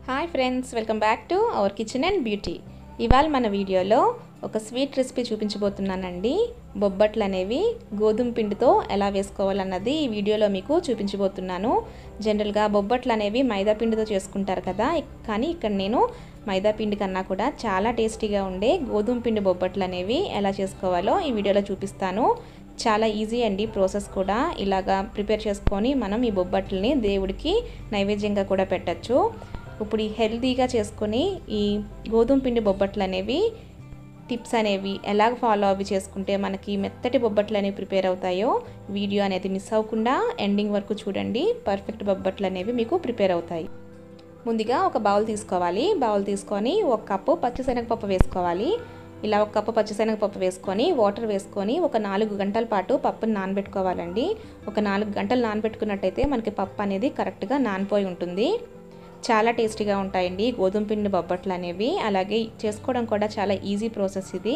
hi friends welcome back to our kitchen and beauty ఇవాళ మన వీడియోలో ఒక స్వీట్ రెసిపీ చూపించబోతున్నానండి బొబ్బట్లు అనేవి గోధుమ పిండితో ఎలా వేసుకోవాలన్నది ఈ వీడియోలో మీకు చూపించబోతున్నాను జనరల్గా బొబ్బట్లు అనేవి మైదా పిండితో చేసుకుంటారు కదా కానీ ఇక్కడ నేను మైదా పిండి కన్నా కూడా చాలా టేస్టీగా ఉండే గోధుమ పిండి బొబ్బట్లు అనేవి ఎలా చేసుకోవాలో ఈ వీడియోలో చూపిస్తాను చాలా ఈజీ అండి ప్రాసెస్ కూడా ఇలాగా ప్రిపేర్ చేసుకొని మనం ఈ బొబ్బట్లని దేవుడికి నైవేద్యంగా కూడా పెట్టచ్చు ఇప్పుడు ఈ హెల్తీగా చేసుకొని ఈ గోధుమ పిండి బొబ్బట్లు అనేవి టిప్స్ అనేవి ఎలా ఫాలో అవి చేసుకుంటే మనకి మెత్తటి బొబ్బట్లు అనేవి ప్రిపేర్ అవుతాయో వీడియో అనేది మిస్ అవ్వకుండా ఎండింగ్ వరకు చూడండి పర్ఫెక్ట్ బొబ్బట్లు అనేవి మీకు ప్రిపేర్ అవుతాయి ముందుగా ఒక బౌల్ తీసుకోవాలి బౌల్ తీసుకొని ఒక కప్పు పచ్చిశనగపప్పు వేసుకోవాలి ఇలా ఒక కప్పు పచ్చిశనగపప్పు వేసుకొని వాటర్ వేసుకొని ఒక నాలుగు గంటల పాటు పప్పుని నానబెట్టుకోవాలండి ఒక నాలుగు గంటలు నానబెట్టుకున్నట్టయితే మనకి పప్పు అనేది కరెక్ట్గా నానిపోయి ఉంటుంది చాలా టేస్టీగా ఉంటాయండి గోధుమ పిండి బొబ్బట్లు అనేవి అలాగే చేసుకోవడం కూడా చాలా ఈజీ ప్రాసెస్ ఇది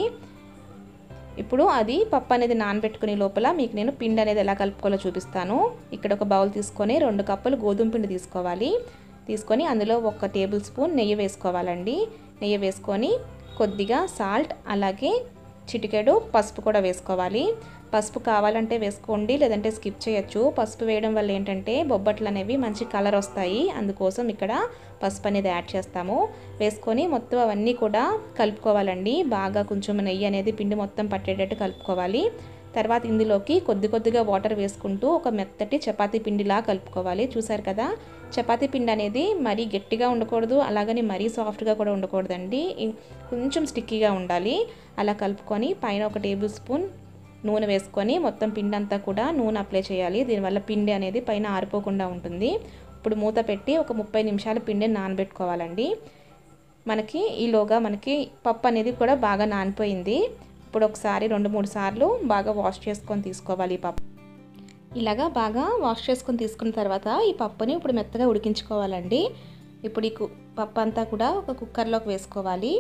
ఇప్పుడు అది పప్పు అనేది నానబెట్టుకునే లోపల మీకు నేను పిండి అనేది ఎలా కలుపుకోవాలో చూపిస్తాను ఇక్కడ ఒక బౌల్ తీసుకొని రెండు కప్పులు గోధుమ పిండి తీసుకోవాలి తీసుకొని అందులో ఒక టేబుల్ స్పూన్ నెయ్యి వేసుకోవాలండి నెయ్యి వేసుకొని కొద్దిగా సాల్ట్ అలాగే చిటికెడు పసుపు కూడా వేసుకోవాలి పసుపు కావాలంటే వేసుకోండి లేదంటే స్కిప్ చేయొచ్చు పసుపు వేయడం వల్ల ఏంటంటే బొబ్బట్లు అనేవి మంచి కలర్ వస్తాయి అందుకోసం ఇక్కడ పసుపు అనేది యాడ్ చేస్తాము వేసుకొని మొత్తం అవన్నీ కూడా కలుపుకోవాలండి బాగా కొంచెం నెయ్యి అనేది పిండి మొత్తం పట్టేటట్టు కలుపుకోవాలి తర్వాత ఇందులోకి కొద్ది కొద్దిగా వాటర్ వేసుకుంటూ ఒక మెత్తటి చపాతీ పిండిలా కలుపుకోవాలి చూసారు కదా చపాతీ పిండి అనేది మరీ గట్టిగా ఉండకూడదు అలాగని మరీ సాఫ్ట్గా కూడా ఉండకూడదండి కొంచెం స్టిక్కీగా ఉండాలి అలా కలుపుకొని పైన ఒక టేబుల్ స్పూన్ నూనె వేసుకొని మొత్తం పిండి అంతా కూడా నూనె అప్లై చేయాలి దీనివల్ల పిండి అనేది పైన ఆరిపోకుండా ఉంటుంది ఇప్పుడు మూత పెట్టి ఒక ముప్పై నిమిషాలు పిండిని నానబెట్టుకోవాలండి మనకి ఈలోగా మనకి పప్పు అనేది కూడా బాగా నానిపోయింది ఇప్పుడు ఒకసారి రెండు మూడు సార్లు బాగా వాష్ చేసుకొని తీసుకోవాలి ఈ పప్పు ఇలాగా బాగా వాష్ చేసుకొని తీసుకున్న తర్వాత ఈ పప్పుని ఇప్పుడు మెత్తగా ఉడికించుకోవాలండి ఇప్పుడు ఈ పప్పు అంతా కూడా ఒక కుక్కర్లోకి వేసుకోవాలి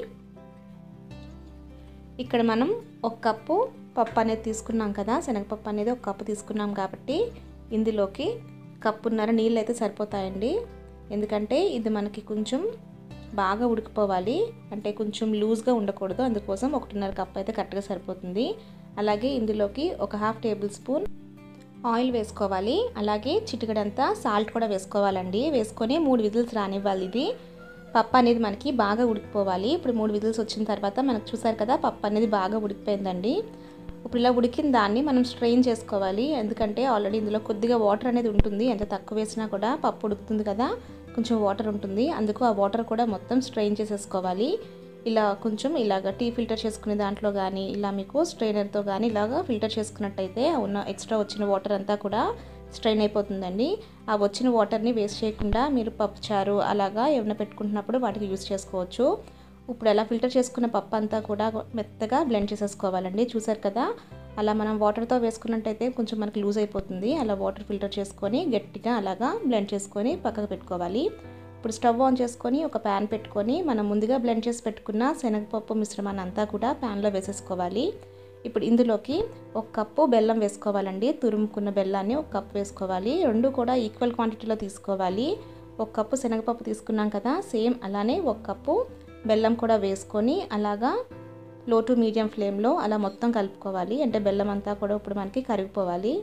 ఇక్కడ మనం ఒక కప్పు పప్పు అనేది తీసుకున్నాం కదా శనగపప్పు అనేది ఒక కప్పు తీసుకున్నాం కాబట్టి ఇందులోకి కప్పున్నర నీళ్ళు అయితే సరిపోతాయండి ఎందుకంటే ఇది మనకి కొంచెం బాగా ఉడికిపోవాలి అంటే కొంచెం లూజ్గా ఉండకూడదు అందుకోసం ఒకటిన్నర కప్ అయితే కరెక్ట్గా సరిపోతుంది అలాగే ఇందులోకి ఒక హాఫ్ టేబుల్ స్పూన్ ఆయిల్ వేసుకోవాలి అలాగే చిటికడంతా సాల్ట్ కూడా వేసుకోవాలండి వేసుకొని మూడు విజిల్స్ రానివ్వాలి ఇది పప్పు అనేది మనకి బాగా ఉడికిపోవాలి ఇప్పుడు మూడు విజిల్స్ వచ్చిన తర్వాత మనకు చూసారు కదా పప్పు అనేది బాగా ఉడికిపోయిందండి ఇప్పుడు ఇలా ఉడికిన దాన్ని మనం స్ట్రెయిన్ చేసుకోవాలి ఎందుకంటే ఆల్రెడీ ఇందులో కొద్దిగా వాటర్ అనేది ఉంటుంది ఎంత తక్కువ వేసినా కూడా పప్పు ఉడుకుతుంది కదా కొంచెం వాటర్ ఉంటుంది అందుకు ఆ వాటర్ కూడా మొత్తం స్ట్రెయిన్ చేసేసుకోవాలి ఇలా కొంచెం ఇలాగ టీ ఫిల్టర్ చేసుకునే దాంట్లో కానీ ఇలా మీకు స్ట్రైనర్తో కానీ ఇలాగ ఫిల్టర్ చేసుకున్నట్టయితే ఉన్న ఎక్స్ట్రా వచ్చిన వాటర్ అంతా కూడా స్ట్రెయిన్ అయిపోతుందండి ఆ వచ్చిన వాటర్ని వేస్ట్ చేయకుండా మీరు పప్పు చారు అలాగా ఏమైనా పెట్టుకుంటున్నప్పుడు వాటికి యూస్ చేసుకోవచ్చు ఇప్పుడు ఎలా ఫిల్టర్ చేసుకున్న పప్పు అంతా కూడా మెత్తగా బ్లెండ్ చేసేసుకోవాలండి చూసారు కదా అలా మనం వాటర్తో వేసుకున్నట్టయితే కొంచెం మనకి లూజ్ అయిపోతుంది అలా వాటర్ ఫిల్టర్ చేసుకొని గట్టిగా అలాగా బ్లెండ్ చేసుకొని పక్కకు పెట్టుకోవాలి ఇప్పుడు స్టవ్ ఆన్ చేసుకొని ఒక ప్యాన్ పెట్టుకొని మనం ముందుగా బ్లెండ్ చేసి పెట్టుకున్న శనగపప్పు మిశ్రమాన్ని అంతా కూడా ప్యాన్లో వేసేసుకోవాలి ఇప్పుడు ఇందులోకి ఒక కప్పు బెల్లం వేసుకోవాలండి తురుముకున్న బెల్లాన్ని ఒక కప్పు వేసుకోవాలి రెండు కూడా ఈక్వల్ క్వాంటిటీలో తీసుకోవాలి ఒక కప్పు శనగపప్పు తీసుకున్నాం కదా సేమ్ అలానే ఒక కప్పు బెల్లం కూడా వేసుకొని అలాగా లో టు మీడియం ఫ్లేమ్లో అలా మొత్తం కలుపుకోవాలి అంటే బెల్లం అంతా కూడా ఇప్పుడు మనకి కరిగిపోవాలి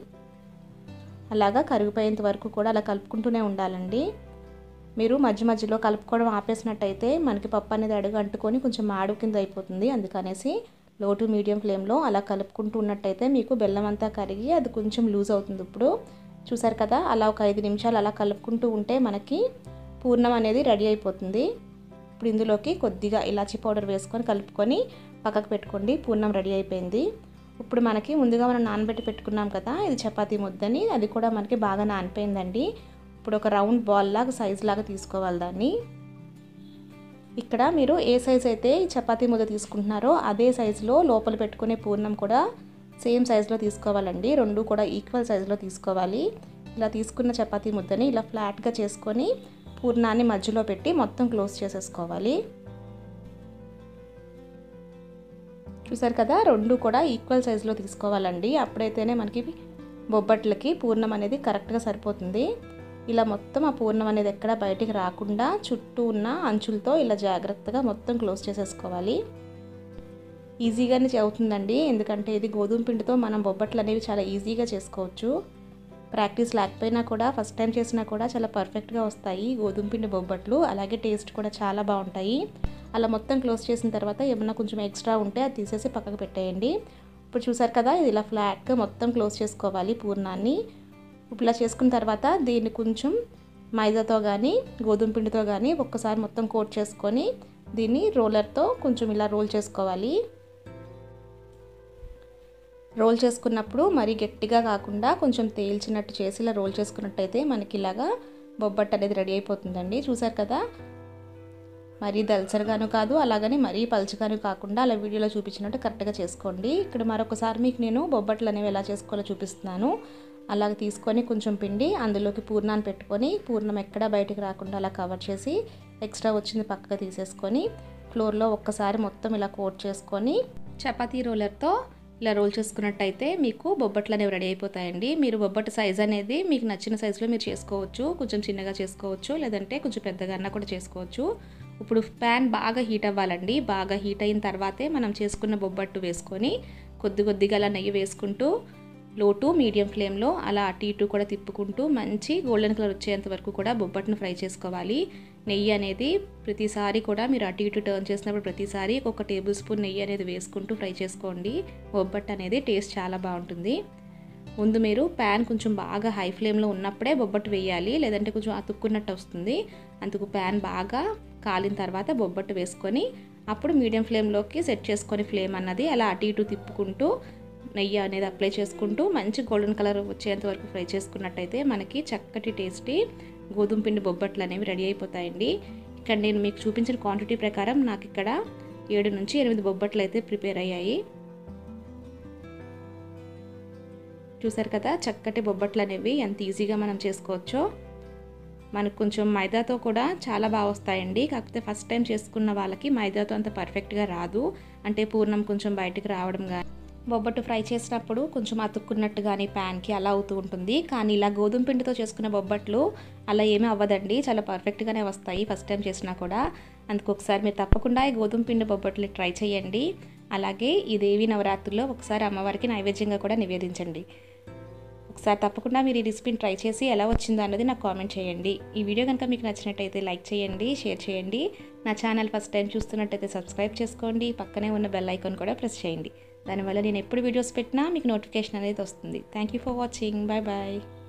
అలాగా కరిగిపోయేంత వరకు కూడా అలా కలుపుకుంటూనే ఉండాలండి మీరు మధ్య మధ్యలో కలుపుకోవడం ఆపేసినట్టయితే మనకి పప్పు అనేది అడుగు అంటుకొని కొంచెం మాడు కింద అయిపోతుంది అందుకనేసి లో టు మీడియం ఫ్లేమ్లో అలా కలుపుకుంటూ ఉన్నట్టయితే మీకు బెల్లం అంతా కరిగి అది కొంచెం లూజ్ అవుతుంది ఇప్పుడు చూసారు కదా అలా ఒక ఐదు నిమిషాలు అలా కలుపుకుంటూ ఉంటే మనకి పూర్ణం అనేది రెడీ అయిపోతుంది ఇప్పుడు ఇందులోకి కొద్దిగా ఇలాచీ పౌడర్ వేసుకొని కలుపుకొని పక్కకు పెట్టుకోండి పూర్ణం రెడీ అయిపోయింది ఇప్పుడు మనకి ముందుగా మనం నానబెట్టి పెట్టుకున్నాం కదా ఇది చపాతీ ముద్దని అది కూడా మనకి బాగా నానిపోయిందండి ఇప్పుడు ఒక రౌండ్ బాల్ లాగా సైజ్ లాగా తీసుకోవాలి దాన్ని ఇక్కడ మీరు ఏ సైజ్ అయితే చపాతీ ముద్ద తీసుకుంటున్నారో అదే సైజులో లోపల పెట్టుకునే పూర్ణం కూడా సేమ్ సైజులో తీసుకోవాలండి రెండు కూడా ఈక్వల్ సైజులో తీసుకోవాలి ఇలా తీసుకున్న చపాతీ ముద్దని ఇలా ఫ్లాట్గా చేసుకొని పూర్ణాన్ని మధ్యలో పెట్టి మొత్తం క్లోజ్ చేసేసుకోవాలి చూసారు కదా రెండు కూడా ఈక్వల్ సైజులో తీసుకోవాలండి అప్పుడైతేనే మనకి బొబ్బట్లకి పూర్ణం అనేది కరెక్ట్గా సరిపోతుంది ఇలా మొత్తం ఆ పూర్ణం అనేది ఎక్కడ బయటికి రాకుండా చుట్టూ ఉన్న అంచులతో ఇలా జాగ్రత్తగా మొత్తం క్లోజ్ చేసేసుకోవాలి ఈజీగానే అవుతుందండి ఎందుకంటే ఇది గోధుమ పిండితో మనం బొబ్బట్లు అనేవి చాలా ఈజీగా చేసుకోవచ్చు ప్రాక్టీస్ లేకపోయినా కూడా ఫస్ట్ టైం చేసినా కూడా చాలా పర్ఫెక్ట్గా వస్తాయి గోధుమ పిండి బొబ్బట్లు అలాగే టేస్ట్ కూడా చాలా బాగుంటాయి అలా మొత్తం క్లోజ్ చేసిన తర్వాత ఏమన్నా కొంచెం ఎక్స్ట్రా ఉంటే అది తీసేసి పక్కకు పెట్టేయండి ఇప్పుడు చూసారు కదా ఇది ఇలా ఫ్లాట్గా మొత్తం క్లోజ్ చేసుకోవాలి పూర్ణాన్ని ఇప్పుడు ఇలా చేసుకున్న తర్వాత దీన్ని కొంచెం మైదాతో కానీ గోధుమ పిండితో కానీ ఒక్కసారి మొత్తం కోట్ చేసుకొని దీన్ని రోలర్తో కొంచెం ఇలా రోల్ చేసుకోవాలి రోల్ చేసుకున్నప్పుడు మరీ గట్టిగా కాకుండా కొంచెం తేల్చినట్టు చేసి ఇలా రోల్ చేసుకున్నట్టయితే మనకి ఇలాగా బొబ్బట్టు అనేది రెడీ అయిపోతుందండి చూసారు కదా మరీ దల్సరిగాను కాదు అలాగని మరీ పలుచగాను కాకుండా అలా వీడియోలో చూపించినట్టు కరెక్ట్గా చేసుకోండి ఇక్కడ మరొకసారి మీకు నేను బొబ్బట్లు అనేవి ఎలా చేసుకోవాలో చూపిస్తున్నాను అలాగ తీసుకొని కొంచెం పిండి అందులోకి పూర్ణాన్ని పెట్టుకొని పూర్ణం ఎక్కడా బయటికి రాకుండా అలా కవర్ చేసి ఎక్స్ట్రా వచ్చింది పక్కగా తీసేసుకొని ఫ్లోర్లో ఒక్కసారి మొత్తం ఇలా కోట్ చేసుకొని చపాతీ రోలర్తో ఇలా రోల్ చేసుకున్నట్టయితే మీకు బొబ్బట్లు అనేవి రెడీ అయిపోతాయండి మీరు బొబ్బట్టు సైజ్ అనేది మీకు నచ్చిన సైజులో మీరు చేసుకోవచ్చు కొంచెం చిన్నగా చేసుకోవచ్చు లేదంటే కొంచెం పెద్దగా అన్నా కూడా చేసుకోవచ్చు ఇప్పుడు ప్యాన్ బాగా హీట్ అవ్వాలండి బాగా హీట్ అయిన తర్వాతే మనం చేసుకున్న బొబ్బట్టు వేసుకొని కొద్ది కొద్దిగా అలా నెయ్యి వేసుకుంటూ లో టు మీడియం ఫ్లేమ్లో అలా అటు ఇటు కూడా తిప్పుకుంటూ మంచి గోల్డెన్ కలర్ వచ్చేంత వరకు కూడా బొబ్బట్టును ఫ్రై చేసుకోవాలి నెయ్యి అనేది ప్రతిసారి కూడా మీరు అటు ఇటు టర్న్ చేసినప్పుడు ప్రతిసారి ఒక టేబుల్ స్పూన్ నెయ్యి అనేది వేసుకుంటూ ఫ్రై చేసుకోండి బొబ్బట్టు అనేది టేస్ట్ చాలా బాగుంటుంది ముందు మీరు ప్యాన్ కొంచెం బాగా హై ఫ్లేమ్లో ఉన్నప్పుడే బొబ్బట్టు వేయాలి లేదంటే కొంచెం అతుక్కున్నట్టు వస్తుంది అందుకు ప్యాన్ బాగా కాలిన తర్వాత బొబ్బట్టు వేసుకొని అప్పుడు మీడియం ఫ్లేమ్లోకి సెట్ చేసుకొని ఫ్లేమ్ అన్నది అలా అటు ఇటు తిప్పుకుంటూ నెయ్యి అనేది అప్లై చేసుకుంటూ మంచి గోల్డెన్ కలర్ వచ్చేంత వరకు ఫ్రై చేసుకున్నట్టయితే మనకి చక్కటి టేస్టీ గోధుమ పిండి బొబ్బట్లు అనేవి రెడీ అయిపోతాయండి ఇక్కడ నేను మీకు చూపించిన క్వాంటిటీ ప్రకారం నాకు ఇక్కడ ఏడు నుంచి ఎనిమిది బొబ్బట్లు అయితే ప్రిపేర్ అయ్యాయి చూసారు కదా చక్కటి బొబ్బట్లు అనేవి ఎంత ఈజీగా మనం చేసుకోవచ్చో మనకు కొంచెం మైదాతో కూడా చాలా బాగా వస్తాయండి కాకపోతే ఫస్ట్ టైం చేసుకున్న వాళ్ళకి మైదాతో అంత పర్ఫెక్ట్గా రాదు అంటే పూర్ణం కొంచెం బయటకు రావడం కానీ బొబ్బట్టు ఫ్రై చేసినప్పుడు కొంచెం అతుక్కున్నట్టు కానీ ప్యాన్కి అలా అవుతూ ఉంటుంది కానీ ఇలా గోధుమ పిండితో చేసుకున్న బొబ్బట్లు అలా ఏమీ అవ్వదండి చాలా పర్ఫెక్ట్గానే వస్తాయి ఫస్ట్ టైం చేసినా కూడా అందుకు ఒకసారి మీరు తప్పకుండా ఈ గోధుమ పిండి బొబ్బట్లు ట్రై చేయండి అలాగే ఈ దేవి నవరాత్రుల్లో ఒకసారి అమ్మవారికి నైవేద్యంగా కూడా నివేదించండి ఒకసారి తప్పకుండా మీరు ఈ రెసిపీని ట్రై చేసి ఎలా వచ్చిందో అన్నది నాకు కామెంట్ చేయండి ఈ వీడియో కనుక మీకు నచ్చినట్టయితే లైక్ చేయండి షేర్ చేయండి నా ఛానల్ ఫస్ట్ టైం చూస్తున్నట్టయితే సబ్స్క్రైబ్ చేసుకోండి పక్కనే ఉన్న బెల్ ఐకాన్ కూడా ప్రెస్ చేయండి దానివల్ల నేను ఎప్పుడు వీడియోస్ పెట్టినా మీకు నోటిఫికేషన్ అనేది వస్తుంది thank you for watching bye bye